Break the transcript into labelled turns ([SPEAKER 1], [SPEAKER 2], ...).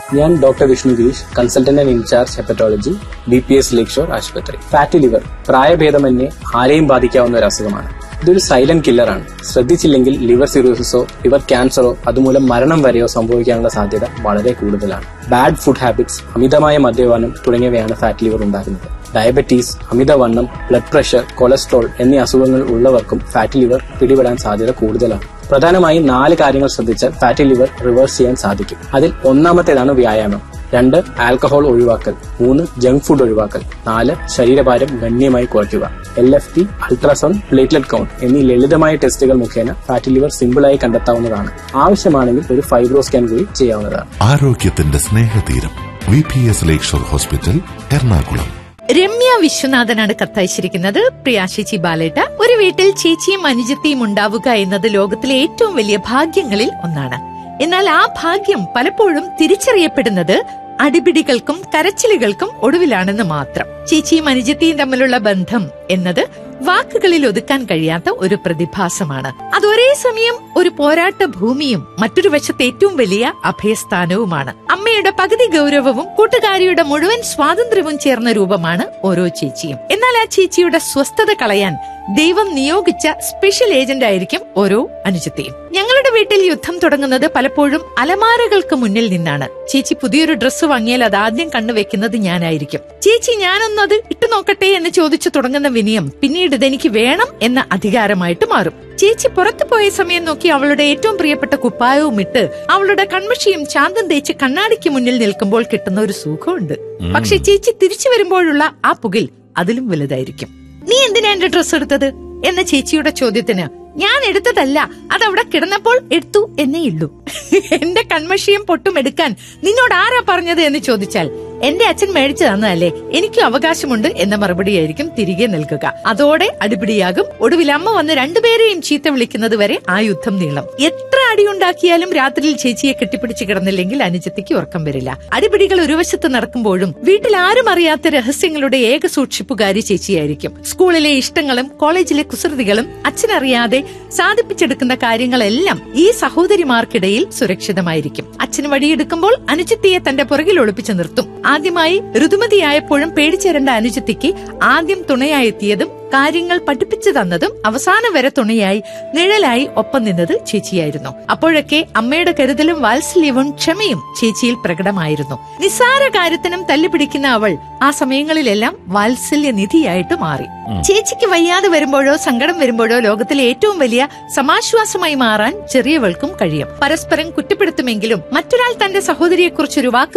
[SPEAKER 1] ഞാൻ doctor Vishnu Girish consultant and in charge hepatology B P S lakeshore ആശുപത്രി fatty liver പ്രായഭേദമന്യേ ആരെയും ബാധിക്കാവുന്ന ഒരു അസുഖമാണ് ഇതൊരു സൈലന്റ് കില്ലറാണ് ശ്രദ്ധിച്ചില്ലെങ്കിൽ ലിവർ സിറോസിസോ ലിവർ ക്യാൻസറോ അതുമൂലം മരണം വരെയോ സംഭവിക്കാനുള്ള സാധ്യത വളരെ കൂടുതലാണ് ബാഡ് ഫുഡ് ഹാബിറ്റ്സ് അമിതമായ മദ്യപാനം തുടങ്ങിയവയാണ് ഫാറ്റ് ലിവർ ഉണ്ടാക്കുന്നത് ഡയബറ്റീസ് അമിതവണ്ണം ബ്ലഡ് പ്രഷർ കൊളസ്ട്രോൾ എന്നീ അസുഖങ്ങൾ ഉള്ളവർക്കും ഫാറ്റ് ലിവർ പിടിപെടാൻ സാധ്യത കൂടുതലാണ് പ്രധാനമായും നാല് കാര്യങ്ങൾ ശ്രദ്ധിച്ചാൽ ഫാറ്റി ലിവർ റിവേഴ്സ് ചെയ്യാൻ സാധിക്കും അതിൽ ഒന്നാമത്തേതാണ് വ്യായാമം രണ്ട് ആൽക്കഹോൾ ഒഴിവാക്കൽ മൂന്ന് ജങ്ക് ഫുഡ് ഒഴിവാക്കൽ നാല് ശരീരഭാരം ഗണ്യമായി കുറയ്ക്കുക L F T ultrasound platelet count എന്നീ ലളിതമായ ടെസ്റ്റുകൾ മുഖേന ഫാറ്റി ലിവർ സിമ്പിളായി കണ്ടെത്താവുന്നതാണ് ആവശ്യമാണെങ്കിൽ ഒരു ഫൈബ്രോ സ്കാൻ കൂടി ചെയ്യാവുന്നതാണ്
[SPEAKER 2] ആരോഗ്യത്തിന്റെ സ്നേഹതീരം V P S lakeshore hospital Ernakulam
[SPEAKER 3] Ramya വിശ്വനാഥനാണ് കത്തയച്ചിരിക്കുന്നത് പ്രിയാശിച്ചി ബാലേട്ട ഒരു വീട്ടിൽ ചേച്ചിയും അനുജത്തിയും ഉണ്ടാവുക എന്നത് ലോകത്തിലെ ഏറ്റവും വലിയ ഭാഗ്യങ്ങളിൽ ഒന്നാണ് എന്നാൽ ആ ഭാഗ്യം പലപ്പോഴും തിരിച്ചറിയപ്പെടുന്നത് അടിപിടികൾക്കും കരച്ചിലുകൾക്കും ഒടുവിലാണെന്ന് മാത്രം ചേച്ചിയും അനുജത്തിയും തമ്മിലുള്ള ബന്ധം എന്നത് വാക്കുകളിൽ ഒതുക്കാൻ കഴിയാത്ത ഒരു പ്രതിഭാസമാണ് അത് ഒരേ സമയം ഒരു പോരാട്ട ഭൂമിയും മറ്റൊരു വശത്ത് ഏറ്റവും വലിയ അഭയസ്ഥാനവുമാണ് അമ്മയുടെ പകുതി ഗൗരവവും കൂട്ടുകാരിയുടെ മുഴുവൻ സ്വാതന്ത്ര്യവും ചേർന്ന രൂപമാണ് ഓരോ ചേച്ചിയും എന്നാൽ ആ ചേച്ചിയുടെ സ്വസ്ഥത കളയാൻ ദൈവം നിയോഗിച്ച സ്പെഷ്യൽ ഏജന്റ് ആയിരിക്കും ഓരോ അനുജത്തെയും ഞങ്ങളുടെ വീട്ടിൽ യുദ്ധം തുടങ്ങുന്നത് പലപ്പോഴും അലമാരകൾക്ക് മുന്നിൽ നിന്നാണ് ചേച്ചി പുതിയൊരു ഡ്രസ്സ് വാങ്ങിയാൽ അത് ആദ്യം കണ്ണുവെക്കുന്നത് ഞാനായിരിക്കും ചേച്ചി ഞാനൊന്നത് ഇട്ടു നോക്കട്ടെ എന്ന് ചോദിച്ചു തുടങ്ങുന്ന വിനയം പിന്നീട് ഇതെനിക്ക് വേണം എന്ന അധികാരമായിട്ട് മാറും ചേച്ചി പുറത്തു പോയ സമയം നോക്കി അവളുടെ ഏറ്റവും പ്രിയപ്പെട്ട കുപ്പായവും ഇട്ട് അവളുടെ കൺമഷിയും ചാന്തം തേച്ച് കണ്ണാടിക്ക് മുന്നിൽ നിൽക്കുമ്പോൾ കിട്ടുന്ന ഒരു സുഖമുണ്ട് പക്ഷെ ചേച്ചി തിരിച്ചു വരുമ്പോഴുള്ള ആ പുകിൽ അതിലും വലുതായിരിക്കും നീ എന്തിനാ എന്റെ ഡ്രസ് എടുത്തത് എന്ന ചേച്ചിയുടെ ചോദ്യത്തിന് ഞാൻ എടുത്തതല്ല അതവിടെ കിടന്നപ്പോൾ എടുത്തു എന്നേ ഉള്ളൂ എന്റെ കൺമഷിയും പൊട്ടും എടുക്കാൻ നിന്നോട് ആരാ പറഞ്ഞത് എന്ന് ചോദിച്ചാൽ എന്റെ അച്ഛൻ മേടിച്ചു തന്നതല്ലേ എനിക്കും അവകാശമുണ്ട് എന്ന മറുപടിയായിരിക്കും തിരികെ നൽകുക അതോടെ അടിപിടിയാകും ഒടുവിൽ അമ്മ വന്ന് രണ്ടുപേരെയും ചീത്ത വിളിക്കുന്നത് വരെ ആ യുദ്ധം നീളം എത്ര അടിയുണ്ടാക്കിയാലും രാത്രിയിൽ ചേച്ചിയെ കെട്ടിപ്പിടിച്ച് കിടന്നില്ലെങ്കിൽ അനുജത്തിക്ക് ഉറക്കം വരില്ല അടിപിടികൾ ഒരു വശത്ത് നടക്കുമ്പോഴും വീട്ടിൽ ആരും അറിയാത്ത രഹസ്യങ്ങളുടെ ഏക സൂക്ഷിപ്പുകാരി ചേച്ചിയായിരിക്കും സ്കൂളിലെ ഇഷ്ടങ്ങളും കോളേജിലെ കുസൃതികളും അച്ഛനറിയാതെ സാധിപ്പിച്ചെടുക്കുന്ന കാര്യങ്ങളെല്ലാം ഈ സഹോദരിമാർക്കിടയിൽ സുരക്ഷിതമായിരിക്കും അച്ഛന് വഴിയെടുക്കുമ്പോൾ അനുജത്തിയെ തന്റെ പുറകിൽ ഒളിപ്പിച്ചു നിർത്തും ആദ്യമായി ഋതുമതിയായപ്പോഴും പേടിച്ചേരേണ്ട അനുജത്തിക്ക് ആദ്യം തുണയായെത്തിയതും കാര്യങ്ങൾ പഠിപ്പിച്ചു തന്നതും അവസാനം വരെ തുണയായി നിഴലായി ഒപ്പം നിന്നത് ചേച്ചിയായിരുന്നു അപ്പോഴൊക്കെ അമ്മയുടെ കരുതലും വാത്സല്യവും ക്ഷമയും ചേച്ചിയിൽ പ്രകടമായിരുന്നു നിസ്സാര കാര്യത്തിനും തല്ലുപിടിക്കുന്ന അവൾ ആ സമയങ്ങളിലെല്ലാം വാത്സല്യ നിധിയായിട്ട് മാറി ചേച്ചിക്ക് വയ്യാതെ വരുമ്പോഴോ സങ്കടം വരുമ്പോഴോ ലോകത്തിലെ ഏറ്റവും വലിയ സമാശ്വാസമായി മാറാൻ ചെറിയവൾക്കും കഴിയും പരസ്പരം കുറ്റപ്പെടുത്തുമെങ്കിലും മറ്റൊരാൾ തന്റെ സഹോദരിയെക്കുറിച്ച് ഒരു വാക്ക്